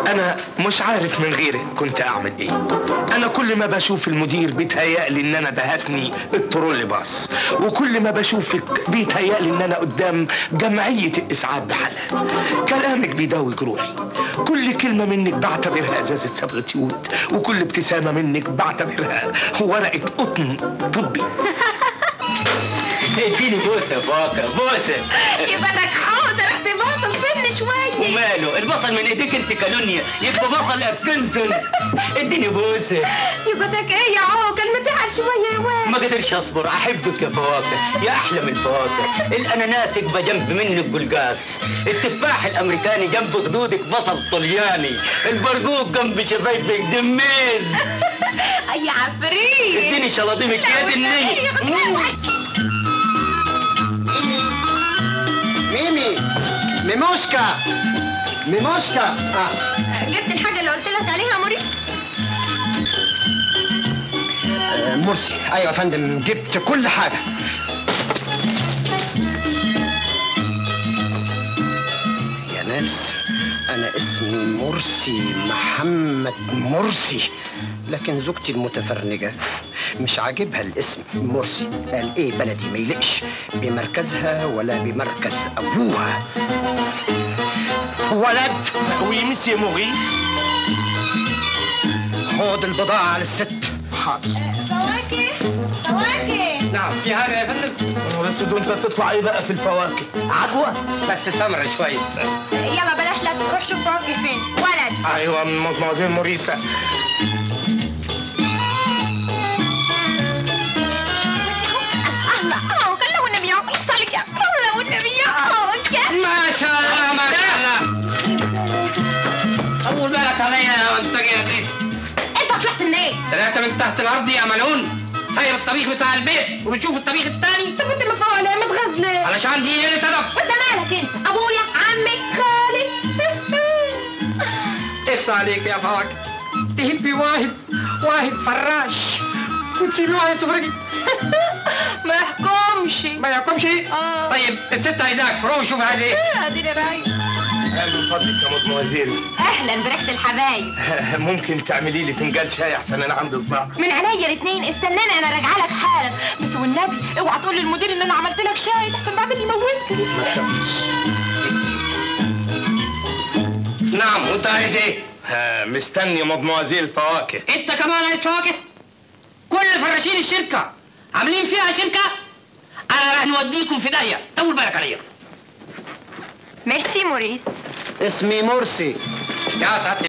انا مش عارف من غيرك كنت اعمل ايه انا كل ما بشوف المدير بيتهيألي ان انا دهسني الترولي باص وكل ما بشوفك بيتهيألي ان انا قدام جمعية الاسعاف بحالها كلامك بيداوي جروحي كل كلمة منك بعتبرها ازازة صبغة يود وكل ابتسامة منك بعتبرها ورقة قطن طبي اديني بوسه يا فواكه بوسه يبقى لك حوض رحت بصل سن شويه وماله البصل من ايديك انت كالونيا يبقى بصل ابكنسون اديني بوسه يقولك ايه يا عوكل ما تعال شويه يا واد ما قدرش اصبر احبك يا فواكه يا احلى من الفواكه الاناناس يبقى جنب منك قلقاس التفاح الامريكاني جنب خدودك بصل طلياني البرقوق جنب شفايفك دميز يا عفريت اديني شلاطيمك يا دي النية ميمي ميموشكا ميموشكا آه. جبت الحاجه اللي قلت لك عليها موريس آه، مرسي ايوه يا فندم جبت كل حاجه يا ناس انا اسمي مرسي محمد مرسي لكن زوجتي المتفرنجة مش عاجبها الاسم مرسي قال ايه بلدي ما يلقش بمركزها ولا بمركز ابوها ولد وي مسيو موريس خد البضاعة على الست حاضر فواكه فواكه نعم في حاجة يا فندم بس دول انت تطلع ايه بقى في الفواكه عجوة بس سمر شوية يلا بلاش لك روح شوف فواكه فين ولد ايوه مدموزيل موريسا الله عوكل لو النبي يا عوكل صليك يا لو النبي يا عوكل ما شاء الله ما شاء الله طول بالك عليا يا منطقة يا ابليس انت طلعت منين؟ طلعت من تحت الارض يا ملعون سايب الطبيخ بتاع البيت وبتشوف الطبيخ التاني طب انت مفعول ايه ما تغزني علشان دي قلة ادب وانت مالك انت ابويا عمي خالي اقصى عليك يا فواكه تهبي واحد واحد فراش وتسيبي واحد سفرجي ما يحكمش ما يحكمش اه طيب الست عايزاك روح شوف عايز ايه اديني رايح من فضلك يا مدموزيل اهلا بريحه الحبايب ممكن تعملي لي فنجان شاي احسن انا عندي صداع من عينيا الاثنين استناني انا راجعه لك حالا بس والنبي اوعى تقول للمدير ان انا عملت لك شاي احسن بعدين يموتني ما تخافيش نعم وانت عايز ايه ها، مستني مدموزيل فواكه انت كمان عايز فواكه كل فراشين الشركة عاملين فيها شركة انا راح نوديكم في داهية طول بالك عليا ميرسي موريس اسمي مرسي يا سعادة